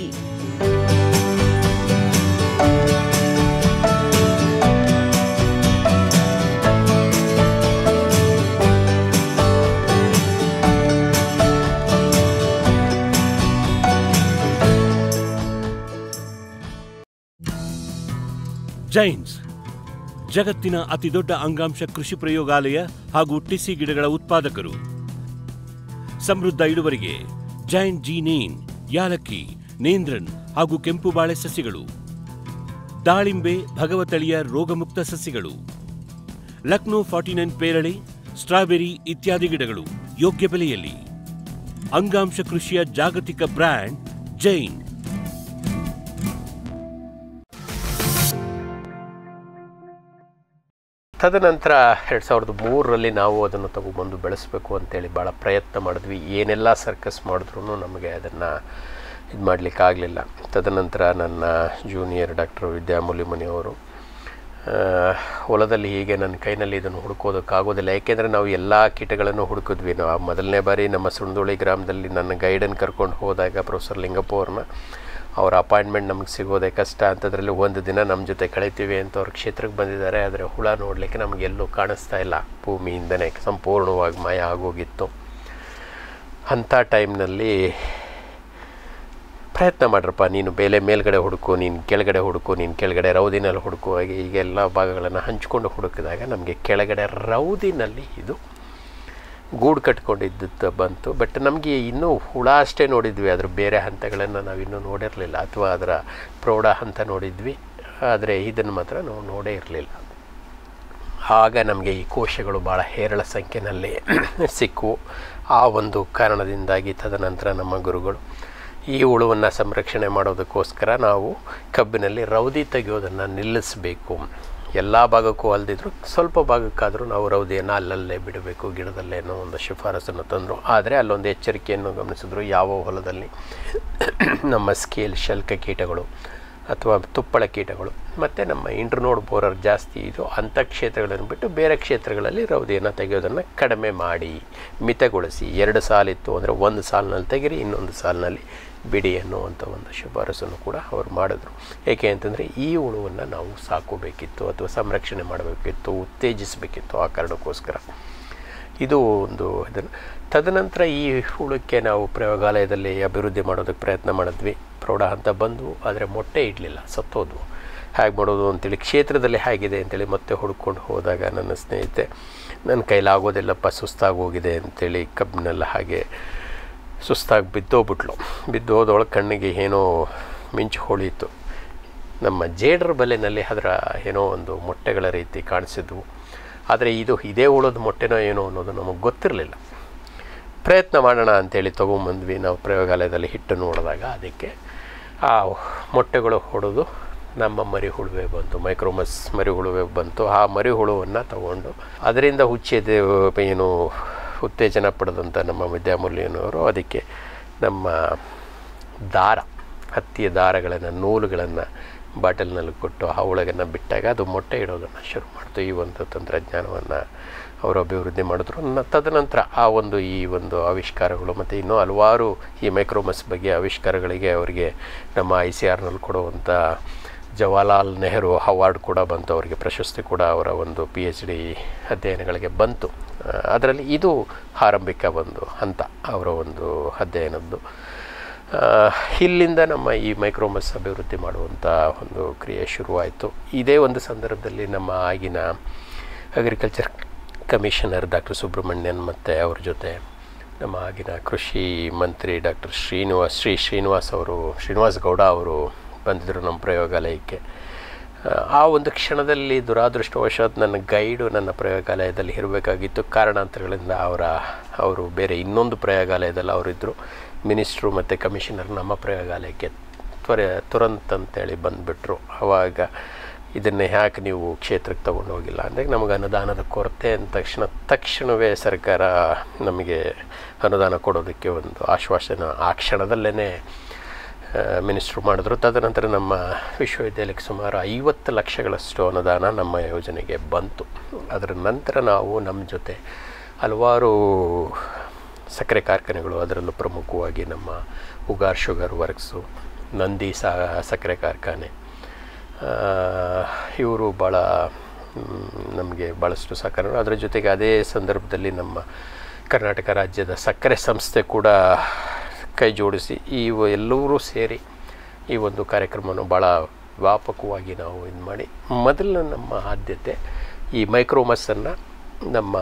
ಜೈನ್ಸ್ ಜಗತ್ತಿನ ಅತಿದೊಡ್ಡ ಅಂಗಾಂಶ ಕೃಷಿ ಪ್ರಯೋಗಾಲಯ ಹಾಗೂ ಟಿಸಿ ಗಿಡಗಳ ಉತ್ಪಾದಕರು ಸಮೃದ್ಧ ಇಳುವರಿಗೆ ಜೈನ್ ಜಿ ನೇನ್ ಯಾಲಕ್ಕಿ ನೇಂದ್ರನ್ ಹಾಗೂ ಕೆಂಪು ಬಾಳೆ ಸಸಿಗಳು ದಾಳಿಂಬೆ ಭಗವತಳಿಯ ರೋಗಮುಕ್ತ ಸಸಿಗಳು ಲಕ್ನೋ ಫಾರ್ಟಿ ನೈನ್ ಪೇರಳೆ ಸ್ಟ್ರಾಬೆರಿ ಇತ್ಯಾದಿ ಗಿಡಗಳು ಯೋಗ್ಯ ಬೆಲೆಯಲ್ಲಿ ಅಂಗಾಂಶ ಕೃಷಿಯ ಜಾಗತಿಕ ಬ್ರ್ಯಾಂಡ್ ಜೈನ್ ತದನಂತರ ಎರಡು ಸಾವಿರದ ಮೂರರಲ್ಲಿ ನಾವು ಅದನ್ನು ತಗೊಬಂದು ಬೆಳೆಸಬೇಕು ಅಂತೇಳಿ ಭಾಳ ಪ್ರಯತ್ನ ಮಾಡಿದ್ವಿ ಏನೆಲ್ಲ ಸರ್ಕಸ್ ಮಾಡಿದ್ರೂ ನಮಗೆ ಅದನ್ನು ಇದು ಮಾಡಲಿಕ್ಕಾಗಲಿಲ್ಲ ತದನಂತರ ನನ್ನ ಜೂನಿಯರ್ ಡಾಕ್ಟರ್ ವಿದ್ಯಾಮೂಲಿ ಮನೆಯವರು ಆ, ಹೊಲದಲ್ಲಿ ಹೀಗೆ ನನ್ನ ಕೈನಲ್ಲಿ ಇದನ್ನು ಹುಡುಕೋದಕ್ಕಾಗೋದಿಲ್ಲ ಏಕೆಂದರೆ ನಾವು ಎಲ್ಲ ಕೀಟಗಳನ್ನು ಹುಡುಕಿದ್ವಿ ನಾವು ಮೊದಲನೇ ಬಾರಿ ನಮ್ಮ ಸುಣದೋಳಿ ಗ್ರಾಮದಲ್ಲಿ ನನ್ನ ಗೈಡನ್ನು ಕರ್ಕೊಂಡು ಹೋದಾಗ ಪ್ರೊಫೆಸರ್ ಲಿಂಗಪ್ಪ ಅವ್ರನ್ನ ಅವ್ರ ಅಪಾಯಿಂಟ್ಮೆಂಟ್ ನಮಗೆ ಸಿಗೋದೇ ಕಷ್ಟ ಅಂಥದ್ರಲ್ಲಿ ಒಂದು ದಿನ ನಮ್ಮ ಜೊತೆ ಕಳಿತೀವಿ ಅಂತ ಅವ್ರ ಕ್ಷೇತ್ರಕ್ಕೆ ಬಂದಿದ್ದಾರೆ ಆದರೆ ಹುಳ ನೋಡಲಿಕ್ಕೆ ನಮಗೆ ಎಲ್ಲೂ ಕಾಣಿಸ್ತಾ ಇಲ್ಲ ಭೂಮಿಯಿಂದನೇ ಸಂಪೂರ್ಣವಾಗಿ ಮಾಯ ಆಗೋಗಿತ್ತು ಅಂಥ ಟೈಮ್ನಲ್ಲಿ ಪ್ರಯತ್ನ ಮಾಡ್ರಪ್ಪ ನೀನು ಬೇಲೆ ಮೇಲ್ಗಡೆ ಹುಡುಕು ನೀನು ಕೆಳಗಡೆ ಹುಡುಕು ನೀನು ಕೆಳಗಡೆ ರೌದಿನಲ್ಲಿ ಹುಡುಕು ಹಾಗೆ ಈಗ ಎಲ್ಲ ಭಾಗಗಳನ್ನು ಹಂಚ್ಕೊಂಡು ಹುಡುಕಿದಾಗ ನಮಗೆ ಕೆಳಗಡೆ ರೌದಿನಲ್ಲಿ ಇದು ಗೂಡು ಕಟ್ಕೊಂಡಿದ್ದದ್ದು ಬಂತು ಬಟ್ ನಮಗೆ ಇನ್ನೂ ಹುಳ ಅಷ್ಟೇ ನೋಡಿದ್ವಿ ಅದ್ರ ಬೇರೆ ಹಂತಗಳನ್ನು ನಾವು ಇನ್ನೂ ನೋಡಿರಲಿಲ್ಲ ಅಥವಾ ಅದರ ಪ್ರೌಢ ಹಂತ ನೋಡಿದ್ವಿ ಆದರೆ ಇದನ್ನು ಮಾತ್ರ ನಾವು ನೋಡೇ ಇರಲಿಲ್ಲ ಆಗ ನಮಗೆ ಈ ಕೋಶಗಳು ಭಾಳ ಹೇರಳ ಸಂಖ್ಯೆಯಲ್ಲಿ ಸಿಕ್ಕವು ಆ ಒಂದು ಕಾರಣದಿಂದಾಗಿ ತದನಂತರ ನಮ್ಮ ಗುರುಗಳು ಈ ಹುಳುವನ್ನು ಸಂರಕ್ಷಣೆ ಮಾಡೋದಕ್ಕೋಸ್ಕರ ನಾವು ಕಬ್ಬಿನಲ್ಲಿ ರೌದಿ ತೆಗೆಯೋದನ್ನು ನಿಲ್ಲಿಸಬೇಕು ಎಲ್ಲ ಭಾಗಕ್ಕೂ ಅಲ್ದಿದ್ರು ಸ್ವಲ್ಪ ಭಾಗಕ್ಕಾದರೂ ನಾವು ರೌದಿಯನ್ನು ಅಲ್ಲಲ್ಲೇ ಬಿಡಬೇಕು ಗಿಡದಲ್ಲೇ ಅನ್ನೋ ಒಂದು ಶಿಫಾರಸನ್ನು ತಂದರು ಆದರೆ ಅಲ್ಲೊಂದು ಎಚ್ಚರಿಕೆಯನ್ನು ಗಮನಿಸಿದ್ರು ಯಾವ ಹೊಲದಲ್ಲಿ ನಮ್ಮ ಸ್ಕೇಲ್ ಶಲ್ಕ ಕೀಟಗಳು ಅಥವಾ ತುಪ್ಪಳ ಕೀಟಗಳು ಮತ್ತು ನಮ್ಮ ಇಂಟರ್ನೋಡ್ ಬೋರರ್ ಜಾಸ್ತಿ ಇದು ಅಂಥ ಕ್ಷೇತ್ರಗಳನ್ನು ಬಿಟ್ಟು ಬೇರೆ ಕ್ಷೇತ್ರಗಳಲ್ಲಿ ರೌದಿಯನ್ನು ತೆಗೆಯೋದನ್ನು ಕಡಿಮೆ ಮಾಡಿ ಮಿತಗೊಳಿಸಿ ಎರಡು ಸಾಲಿತ್ತು ಅಂದರೆ ಒಂದು ಸಾಲಿನಲ್ಲಿ ತೆಗಿರಿ ಇನ್ನೊಂದು ಸಾಲಿನಲ್ಲಿ ಬಿಡಿ ಅನ್ನುವಂಥ ಒಂದು ಶಿಫಾರಸನ್ನು ಕೂಡ ಅವರು ಮಾಡಿದ್ರು ಏಕೆ ಅಂತಂದರೆ ಈ ಹುಳುವನ್ನು ನಾವು ಸಾಕೋಬೇಕಿತ್ತು ಅಥವಾ ಸಂರಕ್ಷಣೆ ಮಾಡಬೇಕಿತ್ತು ಉತ್ತೇಜಿಸಬೇಕಿತ್ತು ಆ ಕಾರಣಕ್ಕೋಸ್ಕರ ಇದು ಒಂದು ಇದನ್ನು ತದನಂತರ ಈ ಹುಳಕ್ಕೆ ನಾವು ಪ್ರಯೋಗಾಲಯದಲ್ಲಿ ಅಭಿವೃದ್ಧಿ ಮಾಡೋದಕ್ಕೆ ಪ್ರಯತ್ನ ಮಾಡಿದ್ವಿ ಪ್ರೌಢ ಹಂತ ಬಂದು ಆದರೆ ಮೊಟ್ಟೆ ಇಡಲಿಲ್ಲ ಸತ್ತೋದ್ವು ಹೇಗೆ ಮಾಡೋದು ಅಂತೇಳಿ ಕ್ಷೇತ್ರದಲ್ಲಿ ಹೇಗಿದೆ ಅಂತೇಳಿ ಮತ್ತೆ ಹುಡ್ಕೊಂಡು ಹೋದಾಗ ನನ್ನ ಸ್ನೇಹಿತೆ ನನ್ನ ಕೈಲಾಗೋದಿಲ್ಲಪ್ಪ ಸುಸ್ತಾಗಿ ಹೋಗಿದೆ ಅಂತೇಳಿ ಕಬ್ಬಿನೆಲ್ಲ ಹಾಗೆ ಸುಸ್ತಾಗಿ ಬಿದ್ದೋಗ್ಬಿಟ್ಲು ಬಿದ್ದು ಹೋದೊಳಗೆ ಕಣ್ಣಿಗೆ ಏನೋ ಮಿಂಚು ಹೊಳೀತು ನಮ್ಮ ಜೇಡರ ಬಲೆನಲ್ಲಿ ಅದರ ಏನೋ ಒಂದು ಮೊಟ್ಟೆಗಳ ರೀತಿ ಕಾಣಿಸಿದ್ವು ಆದರೆ ಇದು ಇದೇ ಉಳೋದು ಮೊಟ್ಟೆನೋ ಏನೋ ಅನ್ನೋದು ನಮಗೆ ಗೊತ್ತಿರಲಿಲ್ಲ ಪ್ರಯತ್ನ ಮಾಡೋಣ ಅಂಥೇಳಿ ತೊಗೊಂಬಂದ್ವಿ ನಾವು ಪ್ರಯೋಗಾಲಯದಲ್ಲಿ ಹಿಟ್ಟು ನೋಡಿದಾಗ ಅದಕ್ಕೆ ಆ ಮೊಟ್ಟೆಗಳು ಹೊಡೆದು ನಮ್ಮ ಮರಿ ಹುಳುವೆ ಬಂತು ಮೈಕ್ರೋಮಸ್ ಮರಿ ಹುಳುವೆ ಬಂತು ಆ ಮರಿ ಹುಳುವನ್ನು ತಗೊಂಡು ಅದರಿಂದ ಹುಚ್ಚೆದೆ ಏನು ಉತ್ತೇಜನ ಪಡೆದಂಥ ನಮ್ಮ ವಿದ್ಯಾಮೂಲ್ಯನವರು ಅದಕ್ಕೆ ನಮ್ಮ ದಾರ ಹತ್ತಿಯ ದಾರಗಳನ್ನು ನೂಲುಗಳನ್ನು ಬಾಟಲ್ನಲ್ಲಿ ಕೊಟ್ಟು ಆ ಒಳಗನ್ನು ಬಿಟ್ಟಾಗ ಅದು ಮೊಟ್ಟೆ ಇಡೋದನ್ನು ಶುರು ಮಾಡ್ತು ಈ ಒಂದು ತಂತ್ರಜ್ಞಾನವನ್ನು ಅವರು ಅಭಿವೃದ್ಧಿ ಮಾಡಿದ್ರು ನ- ತದನಂತರ ಆ ಒಂದು ಈ ಒಂದು ಆವಿಷ್ಕಾರಗಳು ಮತ್ತು ಇನ್ನೂ ಹಲವಾರು ಈ ಮೈಕ್ರೋಮಸ್ ಬಗ್ಗೆ ಆವಿಷ್ಕಾರಗಳಿಗೆ ಅವರಿಗೆ ನಮ್ಮ ಐ ಸಿ ಆರ್ನಲ್ಲಿ ಕೊಡುವಂಥ ಜವಾಹರ್ಲಾಲ್ ನೆಹರು ಅವಾರ್ಡ್ ಕೂಡ ಬಂತು ಅವರಿಗೆ ಪ್ರಶಸ್ತಿ ಕೂಡ ಅವರ ಒಂದು ಪಿ ಎಚ್ ಡಿ ಅಧ್ಯಯನಗಳಿಗೆ ಬಂತು ಅದರಲ್ಲಿ ಇದು ಆರಂಭಿಕ ಒಂದು ಹಂತ ಅವರ ಒಂದು ಅಧ್ಯಯನದ್ದು ಆ, ಇಲ್ಲಿಂದ ನಮ್ಮ ಈ ಮೈಕ್ರೋಮಸ್ ಅಭಿವೃದ್ಧಿ ಮಾಡುವಂಥ ಒಂದು ಕ್ರಿಯೆ ಶುರುವಾಯಿತು ಇದೇ ಒಂದು ಸಂದರ್ಭದಲ್ಲಿ ನಮ್ಮ ಆಗಿನ ಅಗ್ರಿಕಲ್ಚರ್ ಕಮಿಷನರ್ ಡಾಕ್ಟರ್ ಸುಬ್ರಹ್ಮಣ್ಯನ್ ಮತ್ತು ಅವ್ರ ಜೊತೆ ನಮ್ಮ ಆಗಿನ ಕೃಷಿ ಮಂತ್ರಿ ಡಾಕ್ಟರ್ ಶ್ರೀನಿವಾಸ್ ಶ್ರೀ ಶ್ರೀನಿವಾಸ್ ಅವರು ಶ್ರೀನಿವಾಸ್ ಗೌಡ ಅವರು ಬಂದಿದ್ದರು ನಮ್ಮ ಪ್ರಯೋಗಾಲಯಕ್ಕೆ ಆ, ಆ ಒಂದು ಕ್ಷಣದಲ್ಲಿ ದುರಾದೃಷ್ಟವಶಾತ್ ನನ್ನ ಗೈಡು ನನ್ನ ಪ್ರಯೋಗಾಲಯದಲ್ಲಿ ಇರಬೇಕಾಗಿತ್ತು ಕಾರಣಾಂತರಗಳಿಂದ ಅವರ ಅವರು ಬೇರೆ ಇನ್ನೊಂದು ಪ್ರಯೋಗಾಲಯದಲ್ಲಿ ಅವರಿದ್ದರು ಮಿನಿಸ್ಟ್ರು ಮತ್ತು ಕಮಿಷನರ್ ನಮ್ಮ ಪ್ರಯೋಗಾಲಯಕ್ಕೆ ತ್ವರೆ ತುರಂತ್ ಅಂತೇಳಿ ಬಂದುಬಿಟ್ರು ಆವಾಗ ಇದನ್ನೇ ಯಾಕೆ ನೀವು ಕ್ಷೇತ್ರಕ್ಕೆ ತಗೊಂಡು ಹೋಗಿಲ್ಲ ಅಂದರೆ ನಮಗೆ ಅನುದಾನದ ಕೊರತೆ ಅಂದ ತಕ್ಷಣ ತಕ್ಷಣವೇ ಸರ್ಕಾರ ನಮಗೆ ಅನುದಾನ ಕೊಡೋದಕ್ಕೆ ಒಂದು ಆಶ್ವಾಸನ ಆ ಕ್ಷಣದಲ್ಲೇ ಮಿನಿಸ್ಟ್ರು ಮಾಡಿದ್ರು ತದನಂತರ ನಮ್ಮ ವಿಶ್ವವಿದ್ಯಾಲಯಕ್ಕೆ ಸುಮಾರು ಐವತ್ತು ಲಕ್ಷಗಳಷ್ಟು ಅನುದಾನ ನಮ್ಮ ಯೋಜನೆಗೆ ಬಂತು ಅದರ ನಂತರ ನಾವು ನಮ್ಮ ಜೊತೆ ಹಲವಾರು ಸಕ್ಕರೆ ಕಾರ್ಖಾನೆಗಳು ಅದರಲ್ಲೂ ಪ್ರಮುಖವಾಗಿ ನಮ್ಮ ಉಗಾರ್ ಶುಗರ್ ವರ್ಕ್ಸು ನಂದಿ ಸಾ ಸಕ್ಕರೆ ಕಾರ್ಖಾನೆ ಇವರು ಭಾಳ ನಮಗೆ ಭಾಳಷ್ಟು ಸಹಕಾರ ಅದರ ಜೊತೆಗೆ ಅದೇ ಸಂದರ್ಭದಲ್ಲಿ ನಮ್ಮ ಕರ್ನಾಟಕ ರಾಜ್ಯದ ಸಕ್ಕರೆ ಸಂಸ್ಥೆ ಕೂಡ ಕೈ ಜೋಡಿಸಿ ಈ ವ- ಎಲ್ಲರೂ ಸೇರಿ ಈ ಒಂದು ಕಾರ್ಯಕ್ರಮವನ್ನು ಭಾಳ ವ್ಯಾಪಕವಾಗಿ ನಾವು ಇದು ಮಾಡಿ ಮೊದಲು ನಮ್ಮ ಆದ್ಯತೆ ಈ ಮೈಕ್ರೋಮಸ್ಸನ್ನು ನಮ್ಮ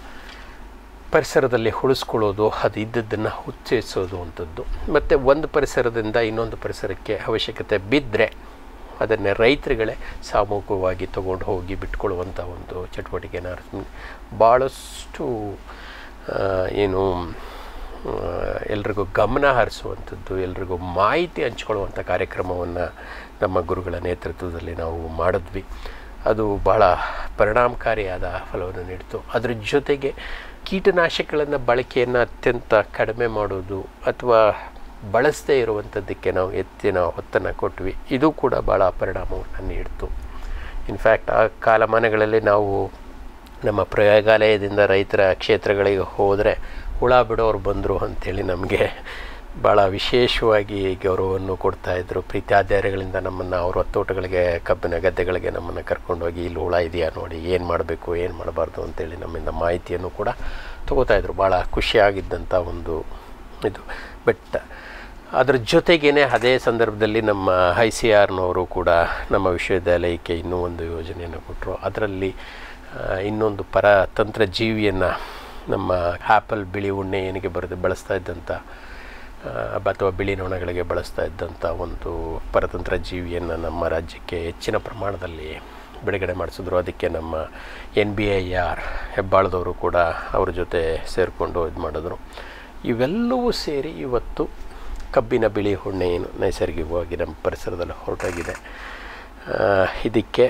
ಪರಿಸರದಲ್ಲಿ ಉಳಿಸ್ಕೊಳ್ಳೋದು ಅದು ಇದ್ದದ್ದನ್ನು ಉತ್ತೇಜಿಸೋದು ಅಂಥದ್ದು ಮತ್ತು ಒಂದು ಪರಿಸರದಿಂದ ಇನ್ನೊಂದು ಪರಿಸರಕ್ಕೆ ಅವಶ್ಯಕತೆ ಬಿದ್ದರೆ ಅದನ್ನೇ ರೈತರುಗಳೇ ಸಾಮೂಹಿಕವಾಗಿ ತಗೊಂಡು ಹೋಗಿ ಬಿಟ್ಕೊಳ್ಳುವಂಥ ಒಂದು ಚಟುವಟಿಕೆನ ಭಾಳಷ್ಟು ಆ, ಏನು ಆ, ಎಲ್ರಿಗೂ ಗಮನ ಹರಿಸುವಂಥದ್ದು ಎಲ್ರಿಗೂ ಮಾಹಿತಿ ಹಂಚ್ಕೊಳ್ಳುವಂಥ ಕಾರ್ಯಕ್ರಮವನ್ನು ನಮ್ಮ ಗುರುಗಳ ನೇತೃತ್ವದಲ್ಲಿ ನಾವು ಮಾಡಿದ್ವಿ ಅದು ಬಹಳ ಪರಿಣಾಮಕಾರಿಯಾದ ಫಲವನ್ನು ನೀಡಿತು ಅದ್ರ ಜೊತೆಗೆ ಕೀಟನಾಶಕಗಳನ್ನು ಬಳಕೆಯನ್ನು ಅತ್ಯಂತ ಕಡಿಮೆ ಮಾಡೋದು ಅಥವಾ ಬಳಸದೇ ಇರುವಂಥದ್ದಕ್ಕೆ ನಾವು ಎತ್ತಿನ ಒತ್ತನ್ನು ಕೊಟ್ವಿ ಇದು ಕೂಡ ಭಾಳ ಪರಿಣಾಮವನ್ನು ನೀಡಿತು ಇನ್ಫ್ಯಾಕ್ಟ್ ಆ ಕಾಲಮಾನಗಳಲ್ಲಿ ನಾವು ನಮ್ಮ ಪ್ರಯೋಗಾಲಯದಿಂದ ರೈತರ ಕ್ಷೇತ್ರಗಳಿಗೆ ಹೋದರೆ ಹುಳ ಬಿಡೋರು ಬಂದರು ಅಂಥೇಳಿ ನಮಗೆ ಭಾಳ ವಿಶೇಷವಾಗಿ ಗೌರವವನ್ನು ಕೊಡ್ತಾಯಿದ್ರು ಪ್ರೀತ್ಯಾಧಾರಗಳಿಂದ ನಮ್ಮನ್ನು ಅವ್ರ ತೋಟಗಳಿಗೆ ಕಬ್ಬಿನ ಗದ್ದೆಗಳಿಗೆ ನಮ್ಮನ್ನು ಕರ್ಕೊಂಡೋಗಿ ಇಲ್ಲಿ ಹುಳ ಇದೆಯಾ ನೋಡಿ ಏನು ಮಾಡಬೇಕು ಏನು ಮಾಡಬಾರ್ದು ಅಂತೇಳಿ ನಮ್ಮಿಂದ ಮಾಹಿತಿಯನ್ನು ಕೂಡ ತೊಗೋತಾಯಿದ್ರು ಭಾಳ ಖುಷಿಯಾಗಿದ್ದಂಥ ಒಂದು ಇದು ಬಟ್ ಅದ್ರ ಜೊತೆಗೇ ಅದೇ ಸಂದರ್ಭದಲ್ಲಿ ನಮ್ಮ ಐ ಸಿ ಆರ್ನವರು ಕೂಡ ನಮ್ಮ ವಿಶ್ವವಿದ್ಯಾಲಯಕ್ಕೆ ಇನ್ನೂ ಒಂದು ಯೋಜನೆಯನ್ನು ಕೊಟ್ಟರು ಅದರಲ್ಲಿ ಆ, ಇನ್ನೊಂದು ಪರತಂತ್ರ ಜೀವಿಯನ್ನು ನಮ್ಮ ಆ್ಯಪಲ್ ಬಿಳಿ ಉಣ್ಣೆ ಏನಿಗೆ ಬರೆದು ಬಳಸ್ತಾ ಇದ್ದಂಥ ಆ, ಅಥವಾ ಬಿಳಿ ನೊಣಗಳಿಗೆ ಬಳಸ್ತಾ ಇದ್ದಂಥ ಒಂದು ಪರತಂತ್ರ ಜೀವಿಯನ್ನು ನಮ್ಮ ರಾಜ್ಯಕ್ಕೆ ಹೆಚ್ಚಿನ ಪ್ರಮಾಣದಲ್ಲಿ ಬಿಡುಗಡೆ ಮಾಡಿಸಿದ್ರು ಅದಕ್ಕೆ ನಮ್ಮ ಎನ್ ಬಿ ಐ ಆರ್ ಹೆಬ್ಬಾಳದವರು ಕೂಡ ಅವ್ರ ಜೊತೆ ಸೇರಿಕೊಂಡು ಇದು ಮಾಡಿದ್ರು ಇವೆಲ್ಲವೂ ಸೇರಿ ಇವತ್ತು ಕಬ್ಬಿನ ಬಿಳಿ ಹುಣ್ಣೆ ಏನು ನೈಸರ್ಗಿಕವಾಗಿ ನಮ್ಮ ಪರಿಸರದಲ್ಲಿ ಹೊರಟೋಗಿದೆ ಆ, ಇದಕ್ಕೆ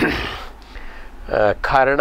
ಆ, ಕಾರಣ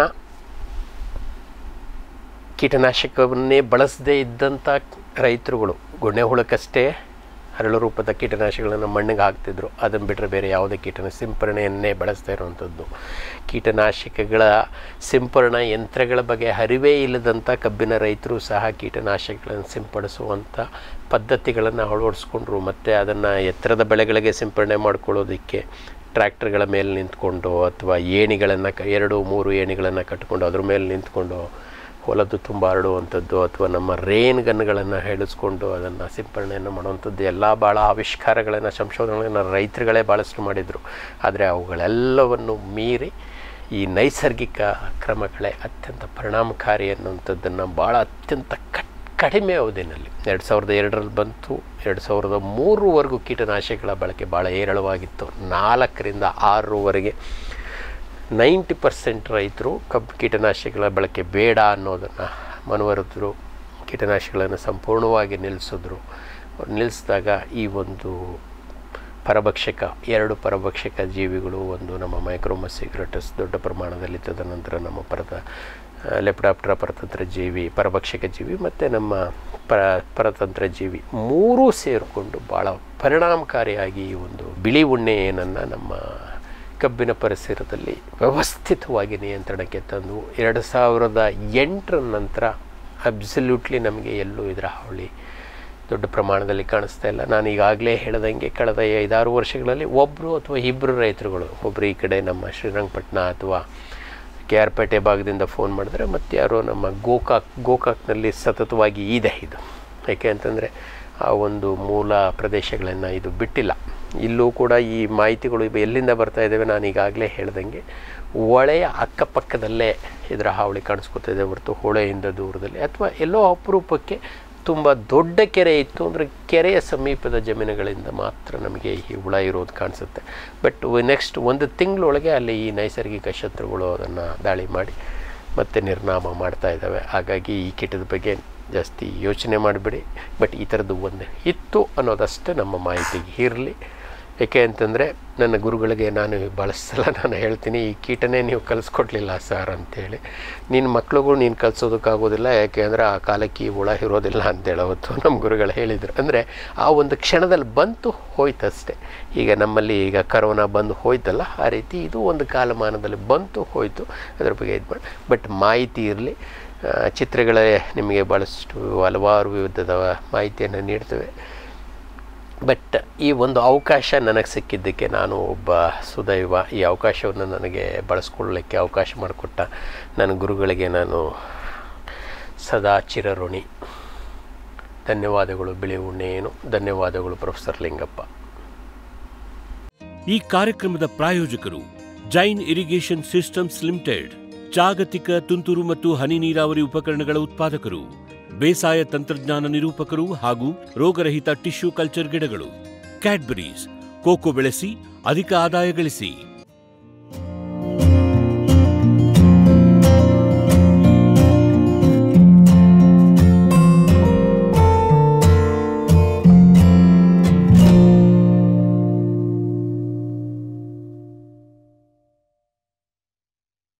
ಕೀಟನಾಶಕವನ್ನೇ ಬಳಸದೇ ಇದ್ದಂಥ ರೈತರುಗಳು ಗೊಣ್ಣೆ ಹುಳಕ್ಕಷ್ಟೇ ಹರಳು ರೂಪದ ಕೀಟನಾಶಕಗಳನ್ನು ಮಣ್ಣಿಗೆ ಹಾಕ್ತಿದ್ರು ಅದನ್ನು ಬಿಟ್ಟರೆ ಬೇರೆ ಯಾವುದೇ ಕೀಟನ ಸಿಂಪರಣೆಯನ್ನೇ ಬಳಸ್ತಾ ಇರುವಂಥದ್ದು ಕೀಟನಾಶಕಗಳ ಸಿಂಪರಣಾ ಯಂತ್ರಗಳ ಬಗ್ಗೆ ಅರಿವೇ ಇಲ್ಲದಂಥ ಕಬ್ಬಿನ ರೈತರು ಸಹ ಕೀಟನಾಶಕಗಳನ್ನು ಸಿಂಪಡಿಸುವಂಥ ಪದ್ಧತಿಗಳನ್ನು ಅಳವಡಿಸ್ಕೊಂಡ್ರು ಮತ್ತು ಅದನ್ನು ಎತ್ತರದ ಬೆಳೆಗಳಿಗೆ ಸಿಂಪರಣೆ ಮಾಡ್ಕೊಳ್ಳೋದಕ್ಕೆ ಟ್ರ್ಯಾಕ್ಟರ್ಗಳ ಮೇಲೆ ನಿಂತ್ಕೊಂಡು ಅಥವಾ ಏಣಿಗಳನ್ನು ಕ ಎರಡು ಮೂರು ಏಣಿಗಳನ್ನು ಕಟ್ಕೊಂಡು ಅದ್ರ ಮೇಲೆ ನಿಂತ್ಕೊಂಡು ಹೊಲದ್ದು ತುಂಬ ಹರಡುವಂಥದ್ದು ಅಥವಾ ನಮ್ಮ ರೇನ್ ಗನ್ಗಳನ್ನು ಹೇಳಿಸ್ಕೊಂಡು ಅದನ್ನು ಸಿಂಪರಣೆಯನ್ನು ಮಾಡುವಂಥದ್ದು ಎಲ್ಲ ಭಾಳ ಆವಿಷ್ಕಾರಗಳನ್ನು ಸಂಶೋಧನೆಗಳನ್ನು ರೈತರುಗಳೇ ಭಾಳಷ್ಟು ಮಾಡಿದರು ಆದರೆ ಅವುಗಳೆಲ್ಲವನ್ನು ಮೀರಿ ಈ ನೈಸರ್ಗಿಕ ಕ್ರಮಗಳೇ ಅತ್ಯಂತ ಪರಿಣಾಮಕಾರಿ ಅನ್ನುವಂಥದ್ದನ್ನು ಭಾಳ ಅತ್ಯಂತ ಕಟ್ ಕಡಿಮೆ ಅವಧಿನಲ್ಲಿ ಎರಡು ಸಾವಿರದ ಎರಡರಲ್ಲಿ ಬಂತು ಎರಡು ಸಾವಿರದ ಮೂರರವರೆಗೂ ಕೀಟನಾಶಕಗಳ ಬಳಕೆ ಭಾಳ ಏರಳವಾಗಿತ್ತು ನಾಲ್ಕರಿಂದ ಆರರವರೆಗೆ ನೈಂಟಿ ಪರ್ಸೆಂಟ್ ರೈತರು ಕಬ್ಬು ಕೀಟನಾಶಕಗಳ ಬಳಕೆ ಬೇಡ ಅನ್ನೋದನ್ನು ಮನವರಿದ್ರು ಕೀಟನಾಶಕಗಳನ್ನು ಸಂಪೂರ್ಣವಾಗಿ ನಿಲ್ಲಿಸಿದ್ರು ನಿಲ್ಲಿಸಿದಾಗ ಈ ಒಂದು ಪರಭಕ್ಷಕ ಎರಡು ಪರಭಕ್ಷಕ ಜೀವಿಗಳು ಒಂದು ನಮ್ಮ ಮೈಕ್ರೋಮಸ್ ಸಿಗ್ರೆಟಸ್ ದೊಡ್ಡ ಪ್ರಮಾಣದಲ್ಲಿ ತದನಂತರ ನಮ್ಮ ಪರದ ಲೆಪ್ಟಾಪ್ಟ್ರ ಪರತಂತ್ರ ಜೀವಿ ಪರಭಕ್ಷಕ ಜೀವಿ ಮತ್ತು ನಮ್ಮ ಪರ ಪರತಂತ್ರ ಜೀವಿ ಮೂರೂ ಸೇರಿಕೊಂಡು ಭಾಳ ಪರಿಣಾಮಕಾರಿಯಾಗಿ ಈ ಒಂದು ಬಿಳಿ ಉಣ್ಣೆ ಏನನ್ನು ನಮ್ಮ ಕಬ್ಬಿನ ಪರಿಸರದಲ್ಲಿ ವ್ಯವಸ್ಥಿತವಾಗಿ ನಿಯಂತ್ರಣಕ್ಕೆ ತಂದು ಎರಡು ಸಾವಿರದ ಎಂಟರ ನಂತರ ಅಬ್ಸಲ್ಯೂಟ್ಲಿ ನಮಗೆ ಎಲ್ಲೂ ಇದರ ಹಾವಳಿ ದೊಡ್ಡ ಪ್ರಮಾಣದಲ್ಲಿ ಕಾಣಿಸ್ತಾ ಇಲ್ಲ ನಾನು ಈಗಾಗಲೇ ಹೇಳ್ದಂಗೆ ಕಳೆದ ಐದಾರು ವರ್ಷಗಳಲ್ಲಿ ಒಬ್ಬರು ಅಥವಾ ಇಬ್ಬರು ರೈತರುಗಳು ಒಬ್ಬರು ಈ ಕಡೆ ನಮ್ಮ ಶ್ರೀರಂಗಪಟ್ಟಣ ಅಥವಾ ಕೆ ಆರ್ ಪೇಟೆ ಭಾಗದಿಂದ ಫೋನ್ ಮಾಡಿದ್ರೆ ಮತ್ತು ಯಾರೋ ನಮ್ಮ ಗೋಕಾಕ್ ಗೋಕಾಕ್ನಲ್ಲಿ ಸತತವಾಗಿ ಇದೆ ಇದು ಯಾಕೆ ಅಂತಂದರೆ ಆ ಒಂದು ಮೂಲ ಪ್ರದೇಶಗಳನ್ನು ಇದು ಬಿಟ್ಟಿಲ್ಲ ಇಲ್ಲೂ ಕೂಡ ಈ ಮಾಹಿತಿಗಳು ಇವು ಎಲ್ಲಿಂದ ಬರ್ತಾ ಇದ್ದಾವೆ ನಾನು ಈಗಾಗಲೇ ಹೇಳ್ದಂಗೆ ಹೊಳೆಯ ಅಕ್ಕಪಕ್ಕದಲ್ಲೇ ಇದರ ಹಾವಳಿ ಕಾಣಿಸ್ಕೊತಿದೆ ಹೊರತು ಹೊಳೆಯಿಂದ ದೂರದಲ್ಲಿ ಅಥವಾ ಎಲ್ಲೋ ಅಪರೂಪಕ್ಕೆ ತುಂಬ ದೊಡ್ಡ ಕೆರೆ ಇತ್ತು ಅಂದರೆ ಕೆರೆಯ ಸಮೀಪದ ಜಮೀನುಗಳಿಂದ ಮಾತ್ರ ನಮಗೆ ಈ ಹುಳ ಇರೋದು ಕಾಣಿಸುತ್ತೆ ಬಟ್ ನೆಕ್ಸ್ಟ್ ಒಂದು ತಿಂಗಳೊಳಗೆ ಅಲ್ಲಿ ಈ ನೈಸರ್ಗಿಕ ಶತ್ರುಗಳು ಅದನ್ನು ದಾಳಿ ಮಾಡಿ ಮತ್ತೆ ನಿರ್ನಾಮ ಮಾಡ್ತಾ ಇದ್ದಾವೆ ಹಾಗಾಗಿ ಈ ಕೀಟದ ಬಗ್ಗೆ ಜಾಸ್ತಿ ಯೋಚನೆ ಮಾಡಿಬಿಡಿ ಬಟ್ ಈ ಥರದ್ದು ಒಂದು ಇತ್ತು ಅನ್ನೋದಷ್ಟೇ ನಮ್ಮ ಮಾಹಿತಿಗೆ ಇರಲಿ ಏಕೆ ಅಂತಂದರೆ ನನ್ನ ಗುರುಗಳಿಗೆ ನಾನು ಭಾಳಷ್ಟು ಸಲ ನಾನು ಹೇಳ್ತೀನಿ ಈ ಕೀಟನೇ ನೀವು ಕಲಿಸ್ಕೊಡ್ಲಿಲ್ಲ ಸರ್ ಅಂತೇಳಿ ನಿನ್ನ ಮಕ್ಳಿಗೂ ನೀನು ಕಲಿಸೋದಕ್ಕಾಗೋದಿಲ್ಲ ಯಾಕೆ ಅಂದರೆ ಆ ಕಾಲಕ್ಕೆ ಈ ಹುಳ ಇರೋದಿಲ್ಲ ಅಂತೇಳಿ ಅವತ್ತು ನಮ್ಮ ಗುರುಗಳು ಹೇಳಿದರು ಅಂದರೆ ಆ ಒಂದು ಕ್ಷಣದಲ್ಲಿ ಬಂತು ಹೋಯ್ತಷ್ಟೇ ಈಗ ನಮ್ಮಲ್ಲಿ ಈಗ ಕರೋನಾ ಬಂದು ಹೋಯ್ತಲ್ಲ ಆ ರೀತಿ ಇದು ಒಂದು ಕಾಲಮಾನದಲ್ಲಿ ಬಂತು ಹೋಯಿತು ಅದ್ರ ಬಗ್ಗೆ ಇದು ಮಾಡಿ ಬಟ್ ಮಾಹಿತಿ ಇರಲಿ ಚಿತ್ರಗಳೇ ನಿಮಗೆ ಭಾಳಷ್ಟು ಹಲವಾರು ವಿಧದ ಮಾಹಿತಿಯನ್ನು ನೀಡ್ತವೆ ಬಟ್ ಈ ಒಂದು ಅವಕಾಶ ನನಗೆ ಸಿಕ್ಕಿದ್ದಕ್ಕೆ ನಾನು ಒಬ್ಬ ಸುದೈವ ಈ ಅವಕಾಶವನ್ನು ನನಗೆ ಬಳಸ್ಕೊಳ್ಳಲಿಕ್ಕೆ ಅವಕಾಶ ಮಾಡಿಕೊಟ್ಟ ನನ್ನ ಗುರುಗಳಿಗೆ ನಾನು ಸದಾ ಚಿರಋಣಿ ಧನ್ಯವಾದಗಳು ಬಿಳಿ ಉಣ್ಣೆಯೇನು ಧನ್ಯವಾದಗಳು ಪ್ರೊಫೆಸರ್ ಲಿಂಗಪ್ಪ ಈ ಕಾರ್ಯಕ್ರಮದ ಪ್ರಾಯೋಜಕರು ಜೈನ್ ಇರಿಗೇಷನ್ ಸಿಸ್ಟಮ್ಸ್ ಲಿಮಿಟೆಡ್ ಜಾಗತಿಕ ತುಂತುರು ಮತ್ತು ಹನಿ ನೀರಾವರಿ ಉಪಕರಣಗಳ ಉತ್ಪಾದಕರು ಬೇಸಾಯ ತಂತ್ರಜ್ಞಾನ ನಿರೂಪಕರು ಹಾಗೂ ರೋಗರಹಿತ ಟಿಶ್ಯೂ ಕಲ್ಚರ್ ಗಿಡಗಳು ಕ್ಯಾಡ್ಬರೀಸ್ ಕೋಕೋ ಬೆಳೆಸಿ ಅಧಿಕ ಆದಾಯ ಗಳಿಸಿ